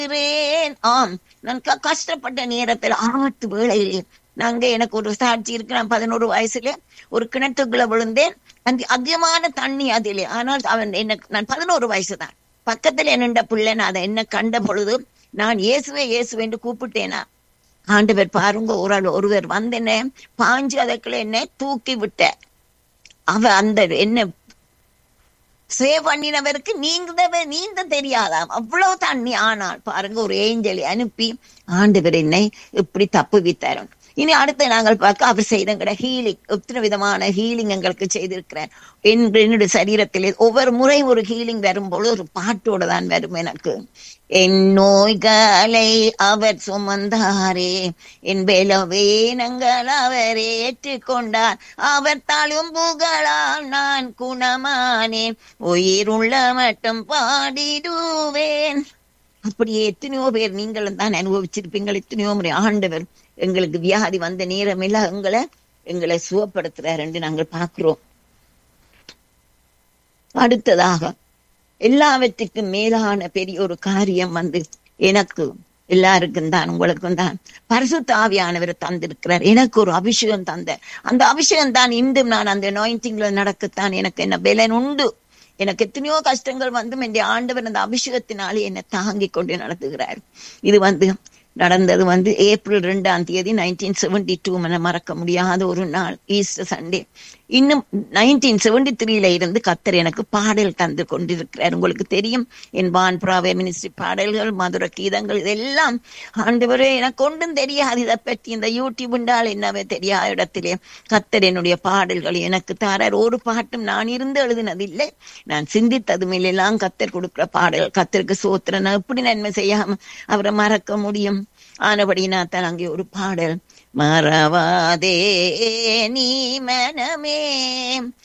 இருக்கிறேன் ஆம் நான் க- கஷ்டப்பட்ட நேரத்தில் ஆபத்து வேளையிலே நாங்க எனக்கு ஒரு சாட்சி இருக்கு நான் பதினோரு வயசுல ஒரு கிணற்றுக்குள்ள விழுந்தேன் அந்த அதிகமான தண்ணி அதிலே ஆனால் அவன் என்ன நான் பதினோரு வயசுதான் பக்கத்துல நின்ற பிள்ளை நான் அதை என்ன கண்ட பொழுது நான் இயேசுவே இயேசுவே என்று கூப்பிட்டேனா ஆண்டவர் பாருங்க ஒரு ஆள் ஒருவர் வந்து என்ன பாஞ்சு அதற்குள்ள என்ன தூக்கி விட்ட அவ அந்த என்ன சேவ் பண்ணினவருக்கு நீங்க நீந்த தெரியாதாம் அவ்வளவு தண்ணி ஆனால் பாருங்க ஒரு ஏஞ்சலை அனுப்பி ஆண்டவர் என்னை இப்படி தப்பு வித்தாரு இனி அடுத்து நாங்கள் பார்க்க அவர் செய்தங்கிற ஹீலிங் எத்தனை விதமான ஹீலிங் எங்களுக்கு செய்திருக்கிறார் என் என்னுடைய சரீரத்திலே ஒவ்வொரு முறை ஒரு ஹீலிங் வரும்பொழுது ஒரு பாட்டோட தான் வரும் எனக்கு என் நோய்களை அவர் சுமந்தாரே என் பலவீனங்கள் அவர் ஏற்றுக்கொண்டார் அவர் தாழும் புகழால் நான் குணமானேன் உயிருள்ள மட்டும் பாடிடுவேன் அப்படியே எத்தனையோ பேர் நீங்களும் தான் அனுபவிச்சிருப்பீங்கள் எத்தனையோ முறை ஆண்டவர் எங்களுக்கு வியாதி வந்த நேரம் எல்லாம் எங்களை எங்களை சுகப்படுத்துறார் என்று நாங்கள் பார்க்கிறோம் அடுத்ததாக எல்லாவற்றுக்கும் மேலான பெரிய ஒரு காரியம் வந்து எனக்கு எல்லாருக்கும் தான் உங்களுக்கும் தான் பரிசுத்த ஆவியானவர் தந்திருக்கிறார் எனக்கு ஒரு அபிஷேகம் தந்த அந்த அபிஷேகம் தான் இன்றும் நான் அந்த நோயிண்டிங்ல நடக்கத்தான் எனக்கு என்ன பலன் உண்டு எனக்கு எத்தனையோ கஷ்டங்கள் வந்தும் என் ஆண்டவர் அந்த அபிஷேகத்தினாலே என்னை தாங்கி கொண்டு நடத்துகிறார் இது வந்து நடந்தது வந்து ஏப்ரல் ரெண்டாம் தேதி நைன்டீன் செவன்டி டூ மறக்க முடியாத ஒரு நாள் ஈஸ்டர் சண்டே இன்னும் நைன்டீன் செவன்டி த்ரீல இருந்து கத்தர் எனக்கு பாடல் தந்து கொண்டிருக்கிறார் உங்களுக்கு தெரியும் என் வான் பிராவே மினிஸ்ட்ரி பாடல்கள் மதுர கீதங்கள் இதெல்லாம் ஆண்டவரே எனக்கு ஒன்றும் தெரியாது இதை பற்றி இந்த யூடியூப் உண்டால் என்னவே தெரியாத இடத்திலே கத்தர் என்னுடைய பாடல்கள் எனக்கு தாரார் ஒரு பாட்டும் நான் இருந்து எழுதினதில்லை நான் சிந்தித்தது மேலெல்லாம் கத்தர் கொடுக்கிற பாடல் கத்தருக்கு சோத்திரன் நான் எப்படி நன்மை செய்யாம அவரை மறக்க முடியும் ஆனபடினா தான் அங்கே ஒரு பாடல் மறவாதே நீ மனமே